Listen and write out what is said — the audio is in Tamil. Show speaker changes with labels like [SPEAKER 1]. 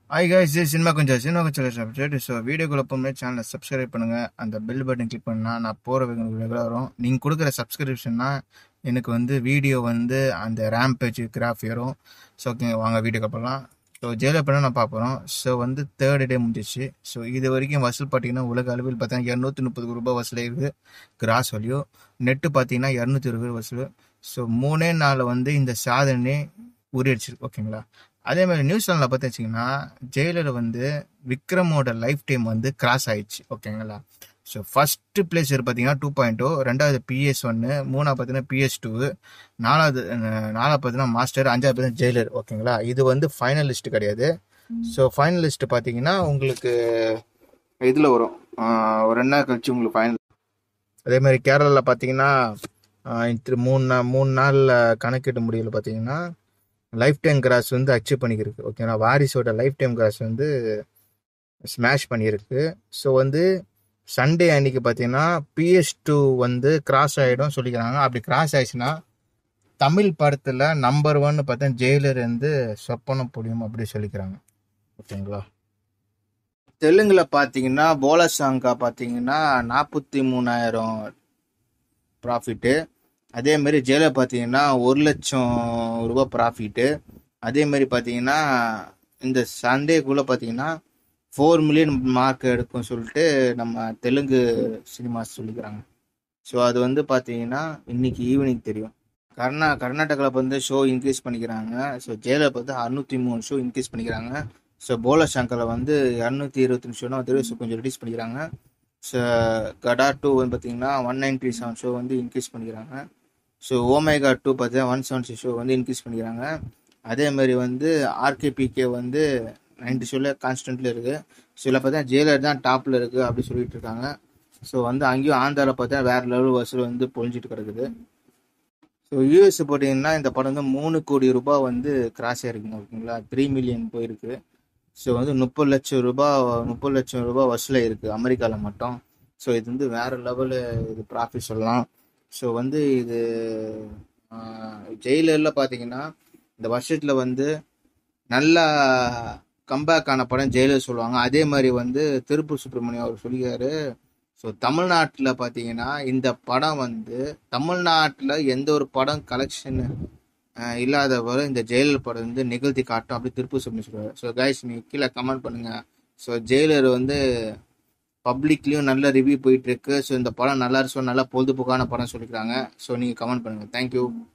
[SPEAKER 1] ஹாய் காய்ஸ் சினிமா கொஞ்சம் சினிமா கொஞ்சம் சப்ஜெக்ட் ஸோ வீடியோக்குள்ள போகும்போது சேனலை சப்ஸ்கிரைப் பண்ணுங்கள் அந்த பெல் பட்டன் கிளிக் பண்ணால் நான் போகிற ரெகுலராக வரும் நீங்கள் கொடுக்குற சப்ஸ்கிரிப்ஷன்னா எனக்கு வந்து வீடியோ வந்து அந்த ரேம் பேஜ் கிராஃப் ஏறும் ஸோ ஓகே வாங்க வீடியோக்கு போகலாம் ஸோ ஜெயிலில் பண்ண நான் பார்க்குறோம் ஸோ வந்து தேர்ட் டே முடிஞ்சிச்சு ஸோ இது வரைக்கும் வசூல் பார்த்தீங்கன்னா உலக அளவில் பார்த்தீங்கன்னா இரநூத்தி முப்பது ரூபாய் வசூல் இருக்குது கிராஸ் வலியோ நெட்டு பார்த்தீங்கன்னா இரநூத்தி இருபது வசூல் ஸோ மூணே நாளில் வந்து இந்த சாதனை உரியடிச்சிருக்கு ஓகேங்களா அதே மாதிரி நியூஸ் சேனலில் பார்த்து வச்சிங்கன்னா ஜெயிலர் வந்து விக்ரமோட லைஃப் டைம் வந்து கிராஸ் ஆயிடுச்சு ஓகேங்களா ஸோ ஃபர்ஸ்ட் பிளேஸ் பார்த்தீங்கன்னா டூ பாயிண்ட் டூ ரெண்டாவது பிஎஸ் ஒன்று மூணாவது பார்த்தீங்கன்னா பிஎஸ் டூ நாலாவது அஹ், நாலாவது பார்த்தீங்கன்னா மாஸ்டர் அஞ்சாவது பார்த்தீங்கன்னா ஜெயிலர் ஓகேங்களா இது வந்து ஃபைனல் லிஸ்ட் கிடையாது ஸோ ஃபைனல் லிஸ்ட் பார்த்தீங்கன்னா உங்களுக்கு இதில் வரும் ஆஹ், ஒரு ரெண்டு நாள் கழிச்சு உங்களுக்கு ஃபைனல் அதே மாதிரி கேரளாவில் பார்த்தீங்கன்னா ஆஹ், இந்த மூணு நாள் மூணு நாளில் கணக்கிட முடியல பார்த்தீங்கன்னா லைஃப் டைம் கிராஸ் வந்து அச்சீவ் பண்ணிக்கிருக்கு ஓகேங்களா வாரிசோட லைஃப் டைம் கிராஸ் வந்து ஸ்மாஷ் பண்ணியிருக்கு ஸோ வந்து சண்டே அன்னைக்கு பார்த்தீங்கன்னா பிஎஸ் டூ வந்து கிராஸ் ஆகிடும் சொல்லிக்கிறாங்க அப்படி கிராஸ் ஆயிடுச்சுன்னா தமிழ் படத்தில் நம்பர் ஒன் பார்த்தா ஜெயிலர் வந்து சொப்பனம் புரியும் அப்படி சொல்லிக்கிறாங்க ஓகேங்களா தெலுங்குல பார்த்தீங்கன்னா போலசாங்கா பார்த்தீங்கன்னா நாற்பத்தி மூணாயிரம் ப்ராஃபிட்டு அதே மாதிரி ஜெயிலர் பார்த்தீங்கன்னா ஒரு லட்சம் ரூபாய் ப்ராஃபிட்டு அதே மாதிரி பார்த்தீங்கன்னா இந்த சண்டேக்குள்ளே பார்த்தீங்கன்னா ஃபோர் மில்லியன் மார்க் எடுக்கும் சொல்லிட்டு நம்ம தெலுங்கு சினிமாஸ் சொல்லிக்கிறாங்க ஸோ அது வந்து பார்த்தீங்கன்னா இன்னைக்கு ஈவினிங் தெரியும் கர்நா கர்நாடகாவில் வந்து ஷோ இன்க்ரீஸ் பண்ணிக்கிறாங்க ஸோ ஜெயிலர் வந்து அறுநூத்தி மூணு ஷோ இன்க்ரீஸ் பண்ணிக்கிறாங்க ஸோ போல சங்கரில் வந்து இரநூத்தி இருபத்தஞ்சு ஷோனா வந்து ஸோ கொஞ்சம் ரெடியூஸ் பண்ணிக்கிறாங்க ஸோ கடா டூ வந்து பார்த்தீங்கன்னா ஒன் நைன்டி செவன் ஷோ வந்து இன்க்ரீஸ் பண்ணிக்கிறாங்க ஸோ ஓமேகா டூ பார்த்தீங்கன்னா ஒன் செவன்ட்டி ஷோ வந்து இன்க்ரீஸ் பண்ணிக்கிறாங்க அதே மாதிரி வந்து ஆர்கேபிகே வந்து நைன்டி ஷோவில் கான்ஸ்டன்ட்ல இருக்குது ஸோ இதில் பார்த்தா ஜெயிலர் தான் டாப்பில் இருக்குது அப்படி சொல்லிட்டு இருக்காங்க ஸோ வந்து அங்கேயும் ஆந்திராவில் பார்த்தா வேறு லெவல் வசூல் வந்து பொழிஞ்சிட்டு கிடக்குது ஸோ யூஎஸ் போட்டிங்கன்னா இந்த படம் வந்து மூணு கோடி ரூபாய் வந்து கிராஸ் ஆயிருக்குங்க ஓகேங்களா த்ரீ மில்லியன் போயிருக்கு ஸோ வந்து முப்பது லட்சம் ரூபாய் முப்பது லட்சம் ரூபாய் வசூலாக இருக்குது அமெரிக்காவில் மட்டும் ஸோ இது வந்து வேறு லெவலு இது ப்ராஃபிட் சொல்லலாம் ஸோ வந்து இது ஜெயிலரில் பார்த்தீங்கன்னா இந்த வருஷத்தில் வந்து நல்லா கம்பேக் ஆன படம் ஜெயிலர் சொல்லுவாங்க அதே மாதிரி வந்து திருப்பூர் சுப்பிரமணியம் அவர் சொல்லிக்காரு ஸோ தமிழ்நாட்டில் பார்த்தீங்கன்னா இந்த படம் வந்து தமிழ்நாட்டில் எந்த ஒரு படம் கலெக்ஷன் இல்லாதவரை இந்த ஜெயிலர் படம் வந்து நிகழ்த்தி காட்டும் அப்படி திருப்பூர் சுப்பிரமணியம் சொல்லுவார் ஸோ கைஸ் நீங்கள் கீழே கமெண்ட் பண்ணுங்கள் ஸோ ஜெயிலர் வந்து பப்ளிக்லேயும் நல்ல ரிவ்யூ போயிட்டு இருக்கு ஸோ இந்த படம் நல்லா இருக்கு ஸோ நல்லா பொழுதுபோக்கான படம் சொல்லிக்கிறாங்க ஸோ நீங்கள் கமெண்ட் பண்ணுங்கள் தேங்க்யூ